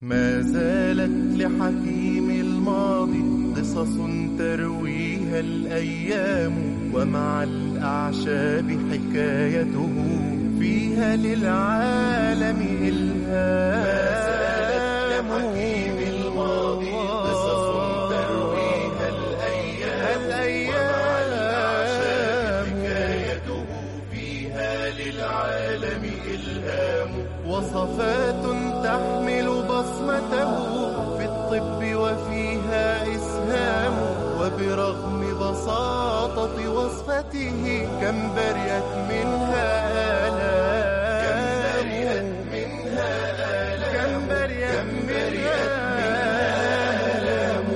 ما زالت لحكيم الماضي قصص ترويها الأيام ومع الأعشاب حكايته فيها للعالم إلهام ما زالت لحكيم الماضي قصص ترويها الأيام ومع الأعشاب حكايته فيها للعالم إلهام وصفات تحمل بصمته في الطب وفيها إسهام وبرغم بساطة وصفته كم بريت منها آلام كم بريت منها آلام كم بريت منها آلام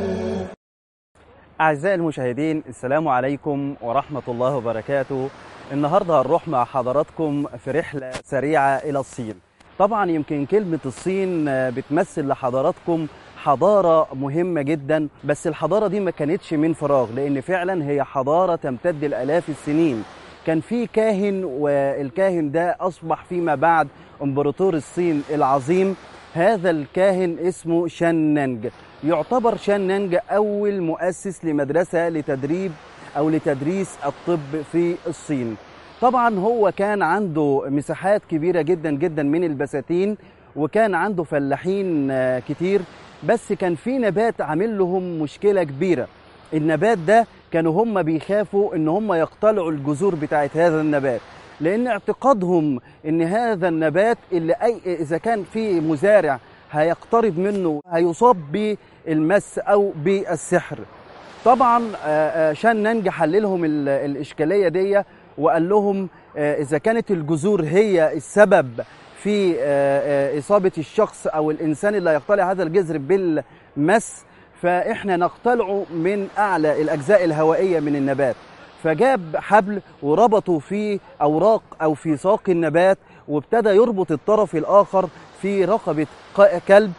أعزائي المشاهدين السلام عليكم ورحمة الله وبركاته النهاردة هنروح مع حضراتكم في رحلة سريعة إلى الصين طبعا يمكن كلمة الصين بتمثل لحضراتكم حضارة مهمة جدا بس الحضارة دي ما كانتش من فراغ لأن فعلا هي حضارة تمتد الآلاف السنين كان في كاهن والكاهن ده أصبح فيما بعد إمبراطور الصين العظيم هذا الكاهن اسمه شاننج يعتبر شاننج أول مؤسس لمدرسة لتدريب أو لتدريس الطب في الصين طبعا هو كان عنده مساحات كبيرة جدا جدا من البساتين وكان عنده فلاحين كتير بس كان في نبات عامل لهم مشكلة كبيرة النبات ده كانوا هم بيخافوا ان هم يقتلعوا الجذور بتاعت هذا النبات لان اعتقادهم ان هذا النبات اللي اي اذا كان في مزارع هيقترب منه هيصاب بالمس او بالسحر طبعا شان نانج حللهم الاشكاليه دي وقال لهم اذا كانت الجذور هي السبب في اصابه الشخص او الانسان اللي هيقتلع هذا الجذر بالمس فاحنا نقتلعه من اعلى الاجزاء الهوائيه من النبات فجاب حبل وربطه في اوراق او في ساق النبات وابتدى يربط الطرف الاخر في رقبه كلب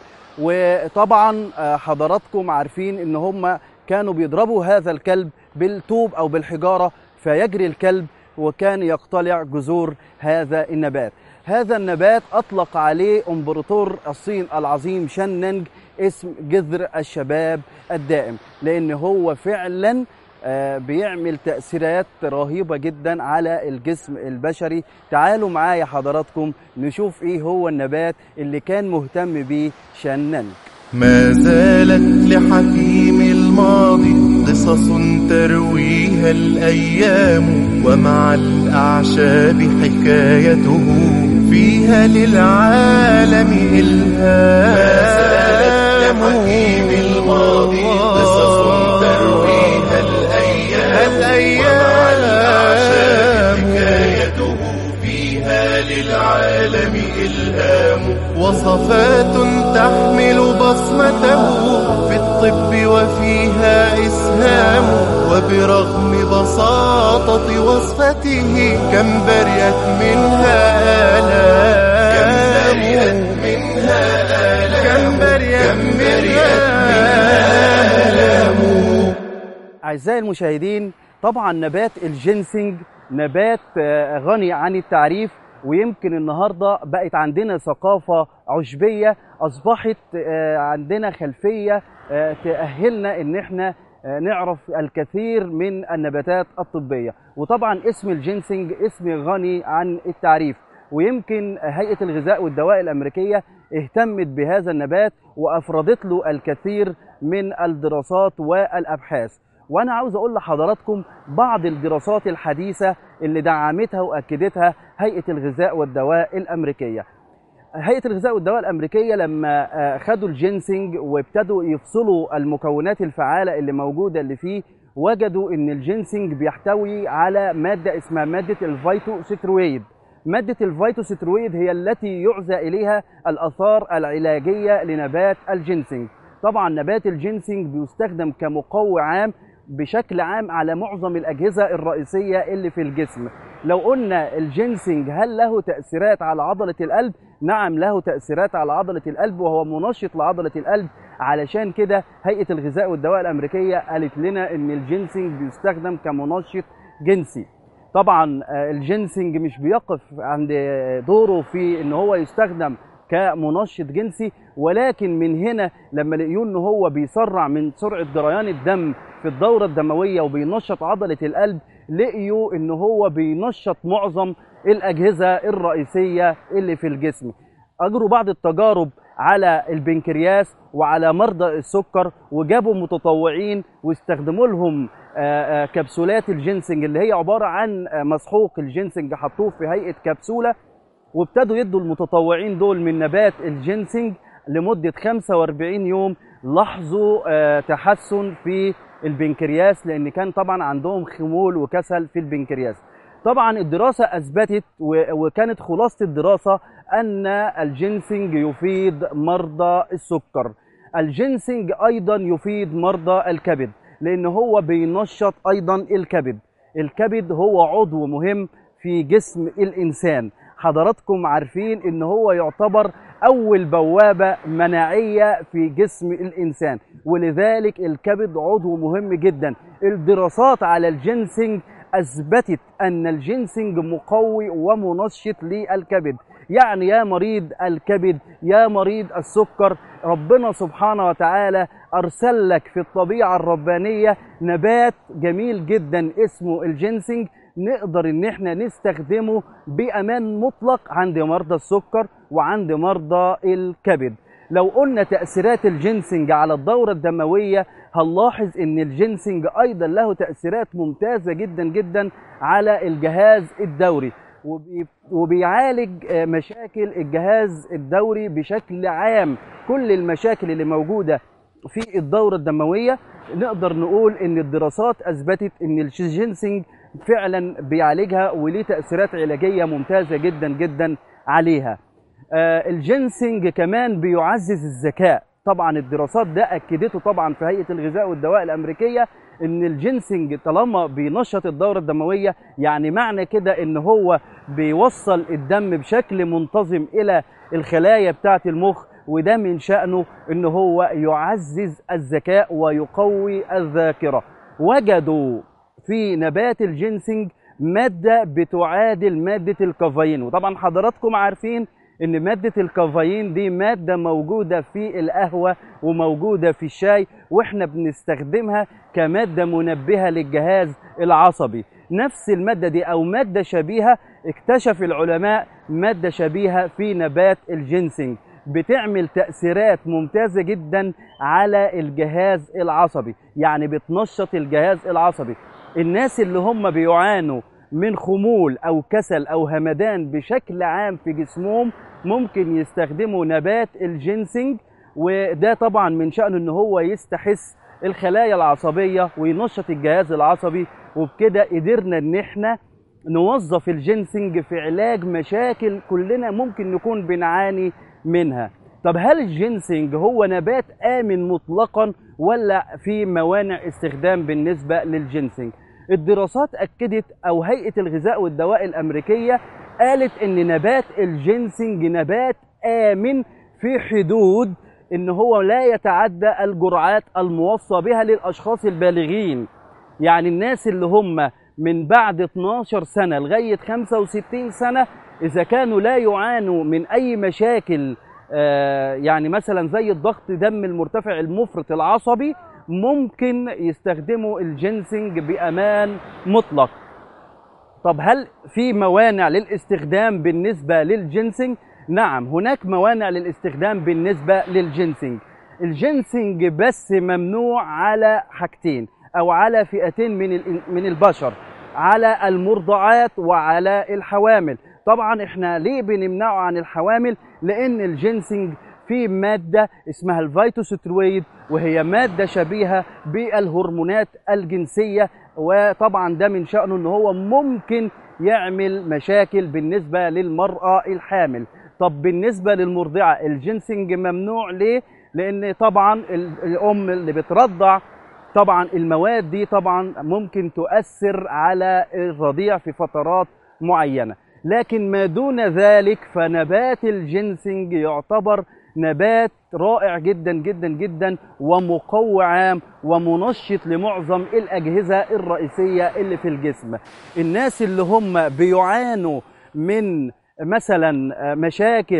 وطبعا حضراتكم عارفين ان هم كانوا بيضربوا هذا الكلب بالطوب او بالحجاره فيجري الكلب وكان يقتلع جذور هذا النبات هذا النبات اطلق عليه امبراطور الصين العظيم شاننج اسم جذر الشباب الدائم لان هو فعلا بيعمل تأثيرات رهيبة جدا على الجسم البشري تعالوا معايا حضراتكم نشوف ايه هو النبات اللي كان مهتم بيه شاننج ما زالت لحكيم الماضي قصص ترويها الأيام ومع الأعشاب حكايته فيها للعالم إلهام ما زالت لحكيم الماضي قصص ترويها الأيام, الأيام ومع الأعشاب حكايته فيها للعالم إلهام وصفات تحمل بصمته في الطب وفيها إسهام وبرغم بساطة وصفته كم بريت منها آلام كم بريت منها آلام كم بريت منها آلام أعزائي المشاهدين طبعا نبات الجنسنج نبات غني عن التعريف ويمكن النهارده بقت عندنا ثقافه عشبيه اصبحت عندنا خلفيه تاهلنا ان احنا نعرف الكثير من النباتات الطبيه وطبعا اسم الجنسنج اسم غني عن التعريف ويمكن هيئه الغذاء والدواء الامريكيه اهتمت بهذا النبات وافردت له الكثير من الدراسات والابحاث وانا عاوز اقول لحضراتكم بعض الدراسات الحديثه اللي دعمتها واكدتها هيئه الغذاء والدواء الامريكيه هيئه الغذاء والدواء الامريكيه لما خدوا الجينسينج وابتدوا يفصلوا المكونات الفعاله اللي موجوده اللي فيه وجدوا ان الجينسينج بيحتوي على ماده اسمها ماده الفيتوسترويد ماده الفيتوسترويد هي التي يعزى اليها الاثار العلاجيه لنبات الجينسينج طبعا نبات الجينسينج بيستخدم كمقوي عام بشكل عام على معظم الأجهزة الرئيسية اللي في الجسم لو قلنا الجينسينج هل له تأثيرات على عضلة القلب؟ نعم له تأثيرات على عضلة القلب وهو منشط لعضلة القلب علشان كده هيئة الغذاء والدواء الأمريكية قالت لنا إن الجينسينج بيستخدم كمنشط جنسي طبعا الجينسينج مش بيقف عند دوره في ان هو يستخدم كمنشط جنسي ولكن من هنا لما لقيوه ان هو بيسرع من سرعه جريان الدم في الدوره الدمويه وبينشط عضله القلب لقيوا ان هو بينشط معظم الاجهزه الرئيسيه اللي في الجسم اجروا بعض التجارب على البنكرياس وعلى مرضى السكر وجابوا متطوعين واستخدموا لهم آه، آه، كبسولات الجنسنج اللي هي عباره عن آه، مسحوق الجنسنج حطوه في هيئه كبسوله وابتدوا يدوا المتطوعين دول من نبات الجنسنج لمده 45 يوم لاحظوا آه، تحسن في البنكرياس لان كان طبعا عندهم خمول وكسل في البنكرياس طبعا الدراسه اثبتت و- وكانت خلاصه الدراسه ان الجنسنج يفيد مرضى السكر الجنسنج ايضا يفيد مرضى الكبد لان هو بينشط ايضا الكبد الكبد هو عضو مهم في جسم الانسان حضراتكم عارفين ان هو يعتبر اول بوابه مناعيه في جسم الانسان ولذلك الكبد عضو مهم جدا الدراسات على الجنسنج اثبتت ان الجنسنج مقوي ومنشط للكبد يعني يا مريض الكبد يا مريض السكر ربنا سبحانه وتعالى ارسل لك في الطبيعه الربانيه نبات جميل جدا اسمه الجنسنج نقدر ان احنا نستخدمه بامان مطلق عند مرضى السكر وعند مرضى الكبد لو قلنا تأثيرات الجنسنج على الدورة الدموية هنلاحظ ان الجنسنج ايضا له تأثيرات ممتازة جدا جدا على الجهاز الدوري وبي- وبيعالج آه، مشاكل الجهاز الدوري بشكل عام كل المشاكل اللي موجودة في الدورة الدموية نقدر نقول ان الدراسات اثبتت ان الجنسنج فعلا بيعالجها وليه تأثيرات علاجية ممتازة جدا جدا عليها آه، الجنسنج كمان بيعزز الذكاء طبعا الدراسات ده اكدته طبعا في هيئه الغذاء والدواء الامريكيه ان الجنسنج طالما بينشط الدوره الدمويه يعني معنى كده ان هو بيوصل الدم بشكل منتظم الى الخلايا بتاعه المخ وده من شأنه ان هو يعزز الذكاء ويقوي الذاكره وجدوا في نبات الجنسنج ماده بتعادل ماده الكافيين وطبعا حضراتكم عارفين ان ماده الكافيين دي ماده موجوده في القهوه وموجوده في الشاي واحنا بنستخدمها كماده منبهه للجهاز العصبي نفس الماده دي او ماده شبيهه اكتشف العلماء ماده شبيهه في نبات الجنسنج بتعمل تأثيرات ممتازة جدا على الجهاز العصبي يعني بتنشط الجهاز العصبي الناس اللي هم بيعانوا من خمول او كسل او همدان بشكل عام في جسمهم ممكن يستخدموا نبات الجنسنج وده طبعا من شأنه ان هو يستحث الخلايا العصبية وينشط الجهاز العصبي وبكده قدرنا ان احنا نوظف الجنسنج في علاج مشاكل كلنا ممكن نكون بنعاني منها طب هل الجنسنج هو نبات آمن مطلقا ولا في موانع استخدام بالنسبة للجنسنج الدراسات أكدت أو هيئة الغذاء والدواء الأمريكية قالت إن نبات الجنسنج نبات آمن في حدود إن هو لا يتعدى الجرعات الموصى بها للأشخاص البالغين يعني الناس اللي هم من بعد 12 سنة لغاية 65 سنة إذا كانوا لا يعانوا من أي مشاكل آه، يعني مثلا زي الضغط دم المرتفع المفرط العصبي ممكن يستخدموا الجنسنج بأمان مطلق طب هل في موانع للاستخدام بالنسبة للجنسنج؟ نعم هناك موانع للاستخدام بالنسبة للجنسنج الجنسنج بس ممنوع على حاجتين أو على فئتين من ال- من البشر على المرضعات وعلى الحوامل طبعا احنا ليه بنمنعه عن الحوامل لان الجنسنج فيه مادة اسمها الفيتوسترويد وهي مادة شبيهة بالهرمونات الجنسية وطبعا ده من شأنه ان هو ممكن يعمل مشاكل بالنسبة للمرأة الحامل طب بالنسبة للمرضعة الجنسنج ممنوع ليه؟ لان طبعا ال- الام اللي بترضع طبعا المواد دي طبعا ممكن تؤثر على الرضيع في فترات معينة لكن ما دون ذلك فنبات الجنسنج يعتبر نبات رائع جدا جدا جدا ومقوي عام ومنشط لمعظم الأجهزة الرئيسية اللي في الجسم الناس اللي هم بيعانوا من مثلا مشاكل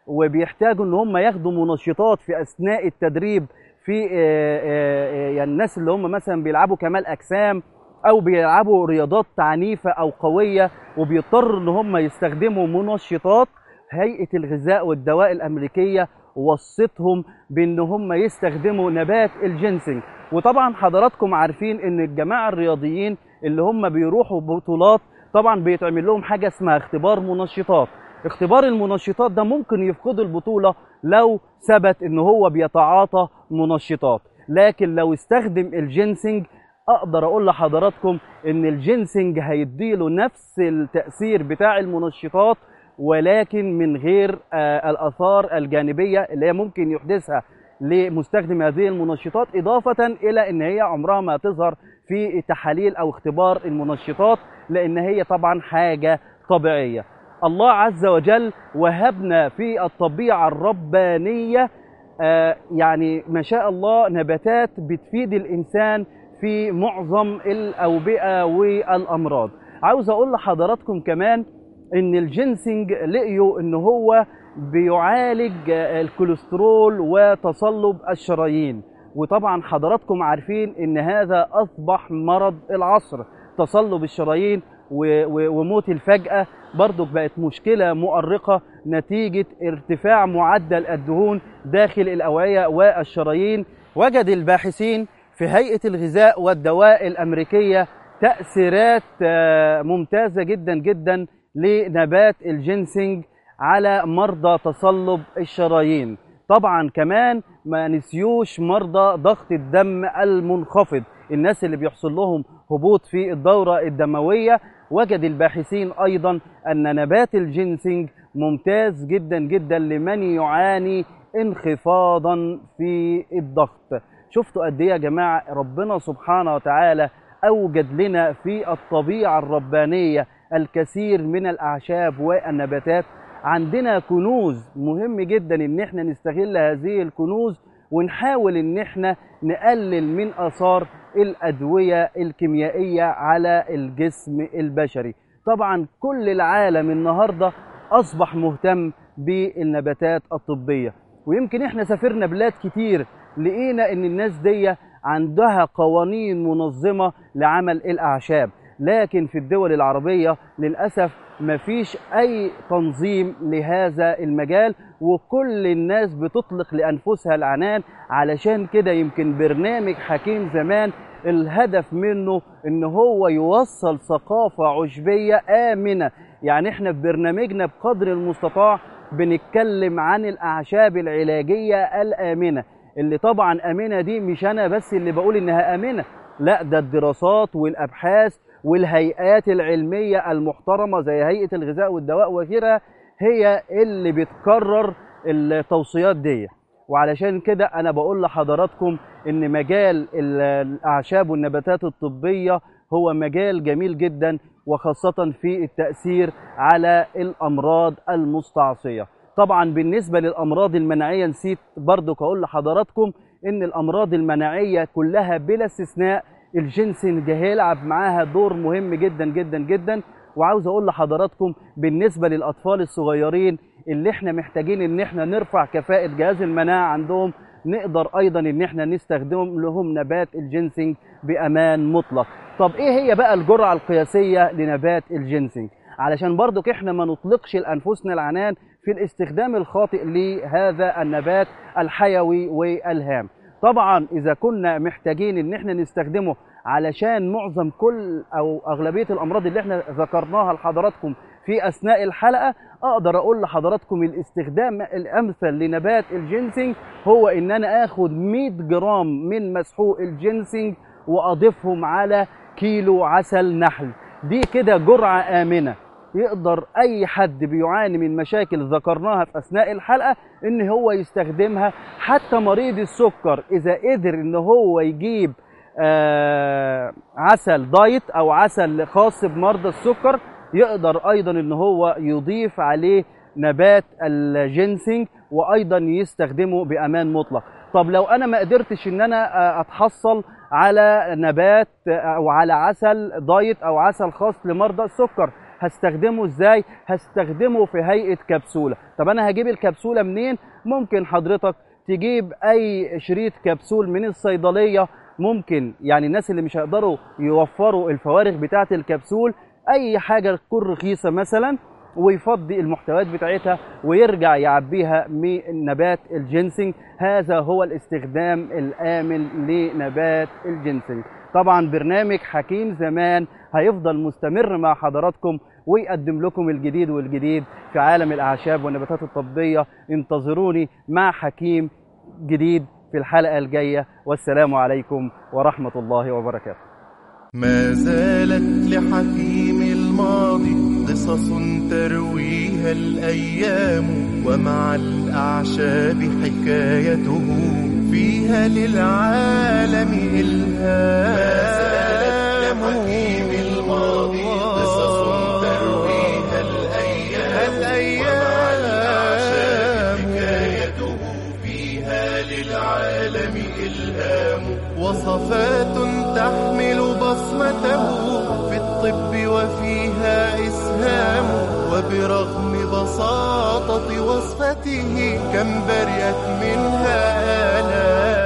وبيحتاجوا ان هم ياخدوا منشطات في اثناء التدريب في آه، آه، يعني الناس اللي هم مثلا بيلعبوا كمال اجسام او بيلعبوا رياضات عنيفه او قويه وبيضطروا ان هم يستخدموا منشطات هيئه الغذاء والدواء الامريكيه وصتهم بان هم يستخدموا نبات الجنسنج وطبعا حضراتكم عارفين ان الجماعه الرياضيين اللي هم بيروحوا بطولات طبعا بيتعمل لهم حاجه اسمها اختبار منشطات اختبار المنشطات ده ممكن يفقدوا البطوله لو ثبت ان هو بيتعاطى منشطات لكن لو استخدم الجنسنج اقدر اقول لحضراتكم ان الجنسنج هيديله نفس التاثير بتاع المنشطات ولكن من غير آه، الاثار الجانبيه اللي هي ممكن يحدثها لمستخدم هذه المنشطات اضافه الى ان هي عمرها ما تظهر في تحاليل او اختبار المنشطات لان هي طبعا حاجه طبيعيه الله عز وجل وهبنا في الطبيعه الربانيه آه، يعني ما شاء الله نباتات بتفيد الانسان في معظم الاوبئه والامراض عاوز اقول لحضراتكم كمان ان الجنسنج لقيوا ان هو بيعالج الكوليسترول وتصلب الشرايين وطبعا حضراتكم عارفين ان هذا اصبح مرض العصر تصلب الشرايين و- و- وموت الفجأة برضو بقت مشكلة مؤرقة نتيجة ارتفاع معدل الدهون داخل الأوعية والشرايين وجد الباحثين في هيئة الغذاء والدواء الأمريكية تأثيرات آه، ممتازة جدا جدا لنبات الجنسنج على مرضى تصلب الشرايين طبعا كمان ما نسيوش مرضى ضغط الدم المنخفض الناس اللي بيحصل لهم هبوط في الدورة الدموية وجد الباحثين أيضا أن نبات الجنسنج ممتاز جدا جدا لمن يعاني انخفاضا في الضغط شفتوا قد ايه يا جماعة ربنا سبحانه وتعالى أوجد لنا في الطبيعة الربانية الكثير من الأعشاب والنباتات عندنا كنوز مهم جدا ان احنا نستغل هذه الكنوز ونحاول ان احنا نقلل من اثار الادويه الكيميائيه على الجسم البشري طبعا كل العالم النهارده اصبح مهتم بالنباتات الطبيه ويمكن احنا سافرنا بلاد كتير لقينا ان الناس دي عندها قوانين منظمه لعمل الاعشاب لكن في الدول العربيه للاسف مفيش اي تنظيم لهذا المجال وكل الناس بتطلق لانفسها العنان علشان كده يمكن برنامج حكيم زمان الهدف منه ان هو يوصل ثقافه عشبيه امنه يعني احنا في برنامجنا بقدر المستطاع بنتكلم عن الاعشاب العلاجيه الامنه اللي طبعا امنه دي مش انا بس اللي بقول انها امنه لا ده الدراسات والابحاث والهيئات العلميه المحترمه زي هيئه الغذاء والدواء وغيرها هي اللي بتكرر التوصيات دي وعلشان كده انا بقول لحضراتكم ان مجال ال- الاعشاب والنباتات الطبيه هو مجال جميل جدا وخاصه في التاثير على الامراض المستعصيه طبعا بالنسبه للامراض المناعيه نسيت برضو اقول لحضراتكم ان الامراض المناعيه كلها بلا استثناء الجنسنج هيلعب معاها دور مهم جدا جدا جدا وعاوز اقول لحضراتكم بالنسبه للاطفال الصغيرين اللي احنا محتاجين ان احنا نرفع كفاءه جهاز المناعه عندهم نقدر ايضا ان احنا نستخدم لهم نبات الجنسنج بامان مطلق طب ايه هي بقى الجرعه القياسيه لنبات الجنسنج علشان برضك احنا ما نطلقش لانفسنا العنان في الاستخدام الخاطئ لهذا النبات الحيوي والهام طبعا اذا كنا محتاجين ان احنا نستخدمه علشان معظم كل او اغلبيه الامراض اللي احنا ذكرناها لحضراتكم في اثناء الحلقه اقدر اقول لحضراتكم الاستخدام الامثل لنبات الجنسنج هو ان انا اخد 100 جرام من مسحوق الجنسنج واضيفهم على كيلو عسل نحل دي كده جرعه امنه يقدر اي حد بيعاني من مشاكل ذكرناها في اثناء الحلقه ان هو يستخدمها حتى مريض السكر اذا قدر ان هو يجيب آه عسل دايت او عسل خاص بمرضى السكر يقدر ايضا ان هو يضيف عليه نبات الجنسنج وايضا يستخدمه بامان مطلق طب لو انا ما قدرتش ان انا آه، اتحصل على نبات آه، او على عسل دايت او عسل خاص لمرضى السكر هستخدمه ازاي هستخدمه في هيئه كبسوله طب انا هجيب الكبسوله منين ممكن حضرتك تجيب اي شريط كبسول من الصيدليه ممكن يعني الناس اللي مش هيقدروا يوفروا الفوارغ بتاعه الكبسول اي حاجه تكون رخيصه مثلا ويفضي المحتويات بتاعتها ويرجع يعبيها من نبات الجنسنج هذا هو الاستخدام الآمن لنبات الجنسنج طبعا برنامج حكيم زمان هيفضل مستمر مع حضراتكم ويقدم لكم الجديد والجديد في عالم الأعشاب والنباتات الطبية انتظروني مع حكيم جديد في الحلقة الجاية والسلام عليكم ورحمة الله وبركاته ما زالت لحكيم الماضي قصص ترويها الأيام ومع الأعشاب حكايته فيها للعالم إلهام ما زالت لحكيم الماضي قصص ترويها الأيام, ومع الأعشاب حكايته فيها للعالم إلهام وصفات تحمل بصمته في الطب وفيها إسهام وبرغم بساطة وصفته كم بريت منها آلام